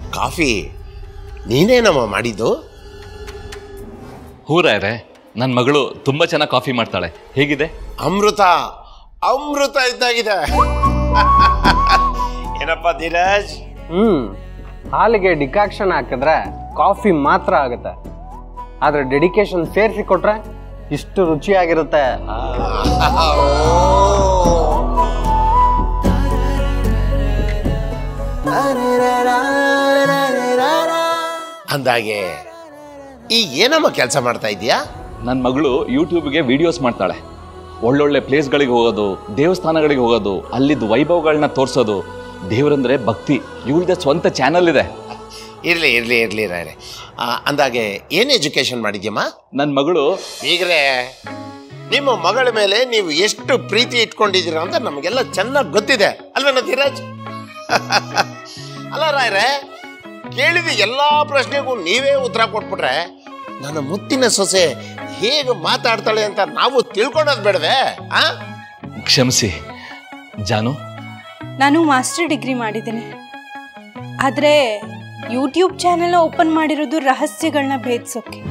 coffee ನೀನೇನಮ್ಮ ಮಾಡಿದ್ದು ಹೂರಾಯ್ರೆ ನನ್ನ ಮಗಳು ತುಂಬ ಚೆನ್ನಾಗಿ ಕಾಫಿ ಮಾಡ್ತಾಳೆ ಹೇಗಿದೆ ಅಮೃತ ಅಮೃತ ಇದ್ದಾಗಿದೆ ಏನಪ್ಪ ಧೀರಜ್ ಹ್ಮ್ ಹಾಲಿಗೆ ಡಿಕಾಕ್ಷನ್ ಹಾಕಿದ್ರೆ ಕಾಫಿ ಮಾತ್ರ ಆಗುತ್ತೆ ಆದ್ರೆ ಡೆಡಿಕೇಶನ್ ಸೇರಿಸಿ ಕೊಟ್ರೆ ಇಷ್ಟು ರುಚಿಯಾಗಿರುತ್ತೆ ಅಂದಾಗೆ ಈಗ ಏನಮ್ಮ ಕೆಲಸ ಮಾಡ್ತಾ ಇದೀಯಾ ನನ್ನ ಮಗಳು ಯೂಟ್ಯೂಬ್ಗೆ ವಿಡಿಯೋಸ್ ಮಾಡ್ತಾಳೆ ಒಳ್ಳೊಳ್ಳೆ ಪ್ಲೇಸ್ಗಳಿಗೆ ಹೋಗೋದು ದೇವಸ್ಥಾನಗಳಿಗೆ ಹೋಗೋದು ಅಲ್ಲಿದ್ದ ವೈಭವಗಳನ್ನ ತೋರಿಸೋದು ದೇವರಂದ್ರೆ ಭಕ್ತಿ ಇವಳದೇ ಸ್ವಂತ ಚಾನಲ್ ಇದೆ ಇರ್ಲಿ ಇರ್ಲಿ ಇರ್ಲಿ ರಾಯ್ರೆ ಆ, ಅಂದಾಗೆ ಏನು ಎಜುಕೇಶನ್ ಮಾಡಿದ್ಯಮ್ಮ ನನ್ನ ಮಗಳು ಈಗ್ರೆ ನಿಮ್ಮ ಮಗಳ ಮೇಲೆ ನೀವು ಎಷ್ಟು ಪ್ರೀತಿ ಇಟ್ಕೊಂಡಿದ್ದೀರ ಅಂತ ನಮಗೆಲ್ಲ ಚೆನ್ನಾಗಿ ಗೊತ್ತಿದೆ ಅಲ್ವೇನ ಧೀರಜ್ ಅಲ್ಲ ರಾಯ್ರೆ ಕೇಳಿದ ಎಲ್ಲ ಪ್ರಶ್ನೆಗೂ ನೀವೇ ಉತ್ತರ ಕೊಟ್ಬಿಟ್ರೆ ನನ್ನ ಮುತ್ತಿನ ಸೊಸೆ ಹೇಗೆ ಮಾತಾಡ್ತಾಳೆ ಅಂತ ನಾವು ತಿಳ್ಕೊಳೋದು ಬೇಡವೆ ಆ ಕ್ಷಮಿಸಿ ಜಾನು ನಾನು ಮಾಸ್ಟರ್ ಡಿಗ್ರಿ ಮಾಡಿದ್ದೀನಿ ಆದರೆ ಯೂಟ್ಯೂಬ್ ಚಾನೆಲ್ ಓಪನ್ ಮಾಡಿರೋದು ರಹಸ್ಯಗಳನ್ನ ಭೇದಿಸೋಕೆ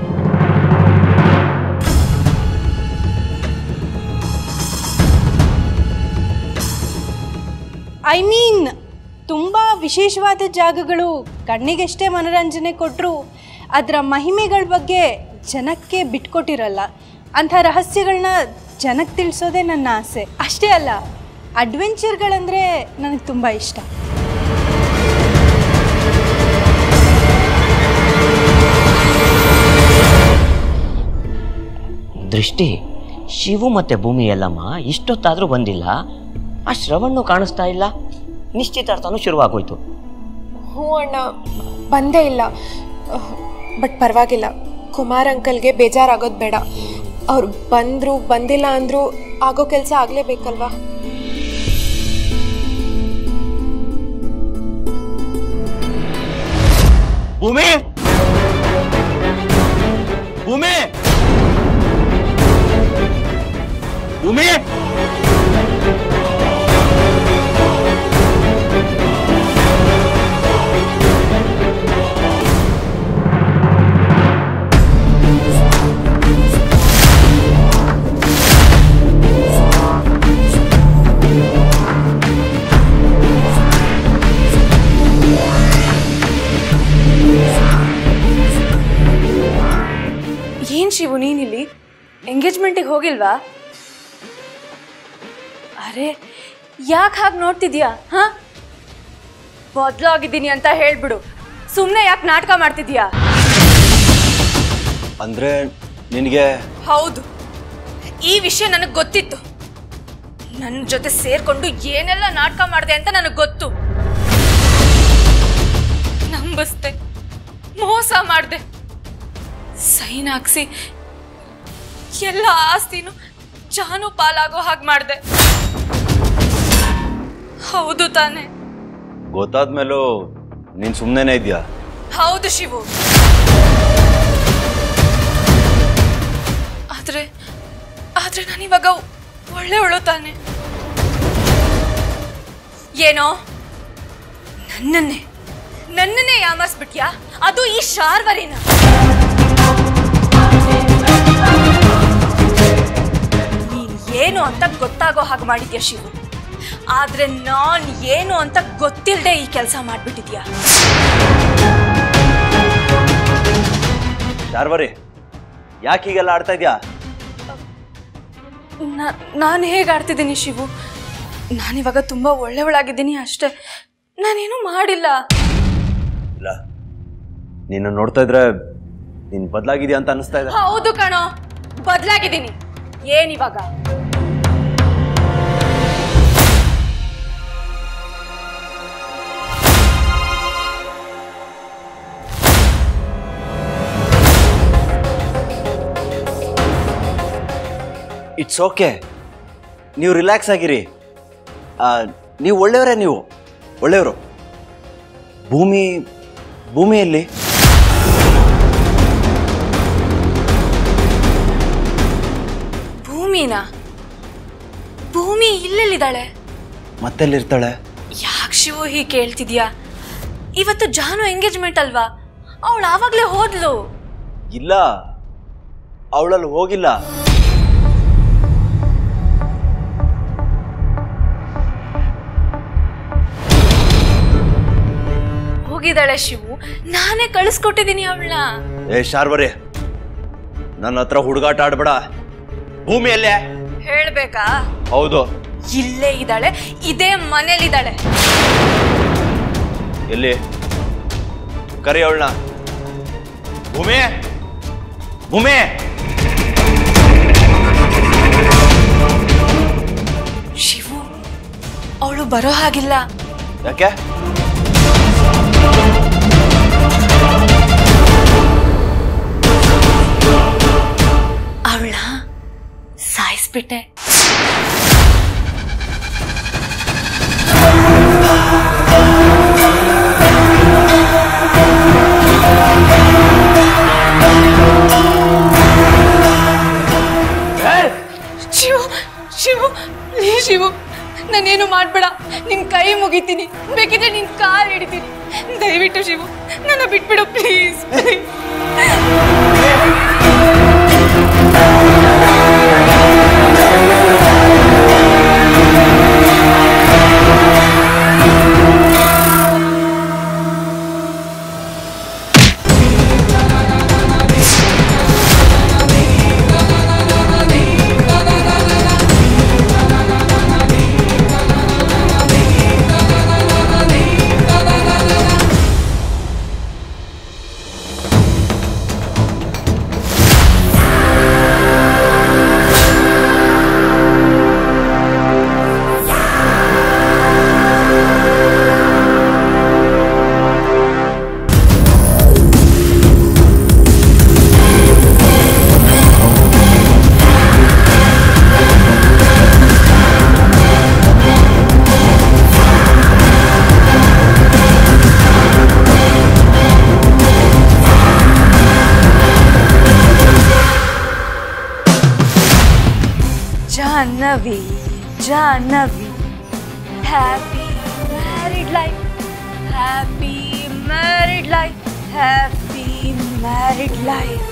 ಐ ಮೀನ್ ತುಂಬ ವಿಶೇಷವಾದ ಜಾಗಗಳು ಕಣ್ಣಿಗೆಷ್ಟೇ ಮನೋರಂಜನೆ ಕೊಟ್ಟರು ಅದರ ಮಹಿಮೆಗಳ ಬಗ್ಗೆ ಜನಕ್ಕೆ ಬಿಟ್ಕೊಟ್ಟಿರಲ್ಲ ಅಂಥ ರಹಸ್ಯಗಳನ್ನ ಜನಕ್ಕೆ ತಿಳಿಸೋದೇ ನನ್ನ ಆಸೆ ಅಷ್ಟೇ ಅಲ್ಲ ಅಡ್ವೆಂಚರ್ಗಳಂದರೆ ನನಗೆ ತುಂಬ ಇಷ್ಟ ದೃಷ್ಟಿ ಶಿವು ಮತ್ತೆ ಭೂಮಿ ಎಲ್ಲಮ್ಮ ಇಷ್ಟೊತ್ತಾದರೂ ಬಂದಿಲ್ಲ ಆ ಶ್ರವಣ್ಣು ಕಾಣಿಸ್ತಾ ಇಲ್ಲ ನಿಶ್ಚಿತಾರ್ಥನೂ ಶುರುವಾಗೋಯ್ತು ಹ್ಞೂ ಅಣ್ಣ ಬಂದೇ ಇಲ್ಲ ಬಟ್ ಪರವಾಗಿಲ್ಲ ಕುಮಾರ್ ಅಂಕಲ್ಗೆ ಬೇಜಾರಾಗೋದು ಬೇಡ ಅವ್ರು ಬಂದ್ರು ಬಂದಿಲ್ಲ ಅಂದ್ರು ಆಗೋ ಕೆಲಸ ಆಗಲೇಬೇಕಲ್ವಾ ಭೂಮಿ ಭೂಮಿ ಭೂಮಿ ಏನ್ ಶಿವು ನೀನಿಲ್ಲಿ ಎಂಗೇಜ್ಮೆಂಟಿಗೆ ಹೋಗಿಲ್ವಾ ಅರೆ ಯಾಕೆ ಹಾಗೆ ನೋಡ್ತಿದ್ಯಾ ಹಾ ಬದಲಾಗಿದ್ದೀನಿ ಅಂತ ಹೇಳ್ಬಿಡು ಸುಮ್ಮನೆ ಯಾಕೆ ನಾಟಕ ಮಾಡ್ತಿದ್ಯಾ ಅಂದ್ರೆ ನಿನಗೆ ಹೌದು ಈ ವಿಷಯ ನನಗೆ ಗೊತ್ತಿತ್ತು ನನ್ನ ಜೊತೆ ಸೇರ್ಕೊಂಡು ಏನೆಲ್ಲ ನಾಟಕ ಮಾಡಿದೆ ಅಂತ ನನಗೆ ಗೊತ್ತು ನಂಬಿಸ್ದೆ ಮೋಸ ಮಾಡಿದೆ ಸೈನ್ ಹಾಕ್ಸಿ ಎಲ್ಲ ಆಸ್ತಿನೂ ಜಾನು ಪಾಲಾಗೋ ಹಾಗೆ ಮಾಡಿದೆ ಹೌದು ತಾನೆ ಗೊತ್ತಾದ್ಮೇಲೂ ನೀನು ಸುಮ್ಮನೆ ಇದೆಯಾ ಹೌದು ಶಿವು ಆದ್ರೆ ಆದ್ರೆ ನಾನಿವಾಗ ಒಳ್ಳೆಯವಳು ತಾನೆ ಏನೋ ನನ್ನನ್ನೇ ನನ್ನನ್ನೇ ಯಾಮರ್ಸ್ಬಿಟ್ಯಾ ಅದು ಈ ಶಾರ್ವರಿನ ನೀನ್ ಏನು ಅಂತ ಗೊತ್ತಾಗೋ ಹಾಗೆ ಮಾಡಿದ್ಯಾ ಶಿವು ಆದ್ರೆ ನಾನ್ ಏನು ಅಂತ ಗೊತ್ತಿಲ್ಲದೆ ಈ ಕೆಲಸ ಮಾಡ್ಬಿಟ್ಟಿದ್ಯಾ ಶಾರ್ವರಿ ಯಾಕೆ ಹೀಗೆಲ್ಲ ಆಡ್ತಾ ಇದೆಯಾ ನಾನು ಹೇಗೆ ಆಡ್ತಿದ್ದೀನಿ ಶಿವು ನಾನಿವಾಗ ತುಂಬ ಒಳ್ಳೆಯವಳಾಗಿದ್ದೀನಿ ಅಷ್ಟೇ ನಾನೇನು ಮಾಡಿಲ್ಲ ಇಲ್ಲ ನೀನು ನೋಡ್ತಾ ಇದ್ರೆ ನೀನು ಬದಲಾಗಿದೆಯಾ ಅಂತ ಅನಿಸ್ತಾ ಇದೆ ಹೌದು ಕಣೋ ಬದಲಾಗಿದ್ದೀನಿ ಏನಿವಾಗ ಇಟ್ಸ್ ಓಕೆ ನೀವು ರಿಲ್ಯಾಕ್ಸ್ ಆಗಿರಿ ಆ, ನೀವು ಒಳ್ಳೆಯವರೇ ನೀವು ಒಳ್ಳೆಯವರು ಭೂಮಿ ಭೂಮಿಯಲ್ಲಿ ಭೂಮಿನ ಭೂಮಿ ಇಲ್ಲೆಲ್ಲಿದ್ದಾಳೆ ಮತ್ತೆಲ್ಲಿರ್ತಾಳೆ ಯಾಕೆ ಶಿವು ಹೀಗೆ ಕೇಳ್ತಿದ್ಯಾ ಇವತ್ತು ಜಾನು ಎಂಗೇಜ್ಮೆಂಟ್ ಅಲ್ವಾ ಅವಳು ಆವಾಗಲೇ ಹೋದ್ಲು ಇಲ್ಲ ಅವಳಲ್ಲಿ ಹೋಗಿಲ್ಲ ಹೋಗಿದ್ದಾಳೆ ಶಿವು ನಾನೇ ಕಳಿಸ್ಕೊಟ್ಟಿದ್ದೀನಿ ಅವಳನ್ನ ಏ ಶಾರ್ವರಿ ನನ್ನ ಹತ್ರ ಹುಡುಗಾಟ ಆಡ್ಬೇಡ ಭೂಮಿಯಲ್ಲೇ ಹೇಳ್ಬೇಕಾ ಹೌದು ಇಲ್ಲೇ ಇದ್ದಾಳೆ ಇದೇ ಮನೇಲಿದ್ದಾಳೆ ಎಲ್ಲಿ ಕರಿ ಅವಳನ್ನ ಭೂಮಿ ಭೂಮಿ ಶಿವು ಅವಳು ಬರೋ ಹಾಗಿಲ್ಲ ಯಾಕೆ ಅವಳ ಸಾಯಿಸ್ಬಿಟ್ಟೆ ಶಿವು ಶಿವು ನೀ ಶಿವು ನಾನೇನು ಮಾಡ್ಬೇಡ ನಿನ್ ಕೈ ಮುಗಿತೀನಿ ಬೇಕಿದ್ರೆ ನಿನ್ ಕಾಲ್ ಹಿಡಿತೀನಿ ದಯವಿಟ್ಟು ಶಿವು ನನ್ನ ಬಿಟ್ಬಿಡು please Jahnavi Jahnavi happy married life happy married life happy married life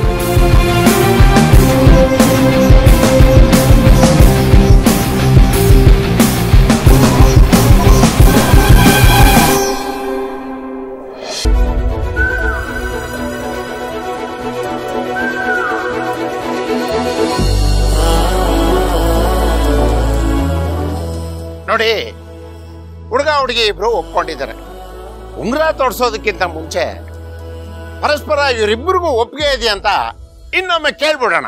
ನೋಡಿ ಹುಡುಗ ಹುಡುಗಿ ಇಬ್ರು ಒಪ್ಕೊಂಡಿದ್ದಾರೆ ಉಂಗುರ ತೋರ್ಸೋದಕ್ಕಿಂತ ಮುಂಚೆ ಪರಸ್ಪರ ಇವರಿಬ್ಬರಿಗೂ ಒಪ್ಪಿಗೆ ಇದೆಯಾ ಅಂತ ಇನ್ನೊಮ್ಮೆ ಕೇಳ್ಬಿಡೋಣ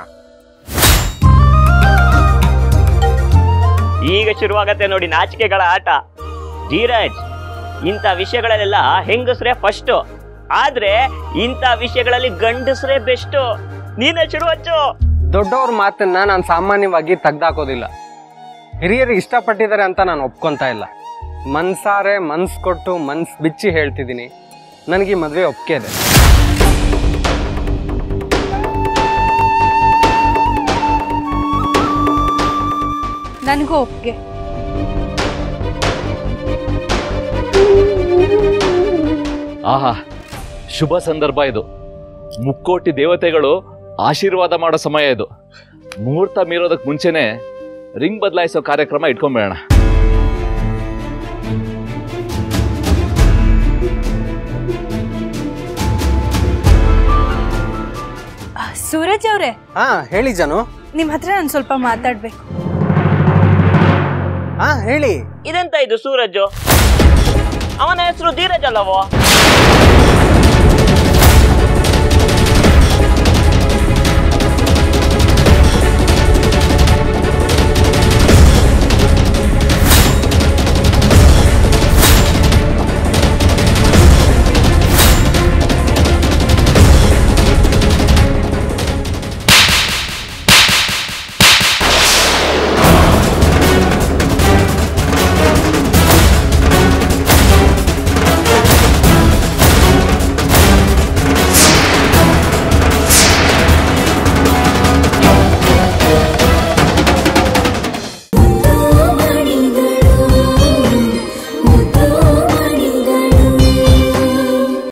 ಈಗ ಶುರುವಾಗತ್ತೆ ನೋಡಿ ನಾಚಿಕೆಗಳ ಆಟ ಧೀರಜ್ ಇಂಥ ವಿಷಯಗಳಲ್ಲೆಲ್ಲ ಹೆಂಗಸ್ರೇ ಫಸ್ಟ್ ಆದ್ರೆ ಇಂಥ ವಿಷಯಗಳಲ್ಲಿ ಗಂಡಸ್ರೇ ಬೆಸ್ಟ್ ನೀನೇ ಶುರು ಹಚ್ಚು ದೊಡ್ಡವ್ರ ಮಾತನ್ನ ನಾನು ಸಾಮಾನ್ಯವಾಗಿ ತೆಗ್ದಾಕೋದಿಲ್ಲ ಹಿರಿಯರು ಇಷ್ಟಪಟ್ಟಿದ್ದಾರೆ ಅಂತ ನಾನು ಒಪ್ಕೊಂತ ಇಲ್ಲ ಮನ್ಸಾರೆ ಮನ್ಸ್ ಕೊಟ್ಟು ಮನ್ಸ್ ಬಿಚ್ಚಿ ಹೇಳ್ತಿದ್ದೀನಿ ನನಗೆ ಈ ಮದುವೆ ಒಪ್ಪಿಗೆ ಇದೆ ನನಗೂ ಒಪ್ಗೆ ಆಹಾ ಶುಭ ಸಂದರ್ಭ ಇದು ಮುಕ್ಕೋಟಿ ದೇವತೆಗಳು ಆಶೀರ್ವಾದ ಮಾಡೋ ಸಮಯ ಇದು ಮುಹೂರ್ತ ಮೀರೋದಕ್ಕೆ ಮುಂಚೆನೆ ರಿಂಗ್ ಬದಲಾಯಿಸೋ ಕಾರ್ಯಕ್ರಮ ಇಟ್ಕೊಂಬೇಡ ಆ, ಸೂರಜ್ ಅವರೇ ಹಾ ಹೇಳಿ ಜನು ನಿಮ್ಮ ಹತ್ರ ನಾನು ಸ್ವಲ್ಪ ಮಾತಾಡಬೇಕು ಹಾ ಹೇಳಿ ಇದೆಂತ ಇದು ಸೂರಜ್ ಅವನ ಹೆಸರು ಧೀರಜ್ ಅಲ್ಲವೋ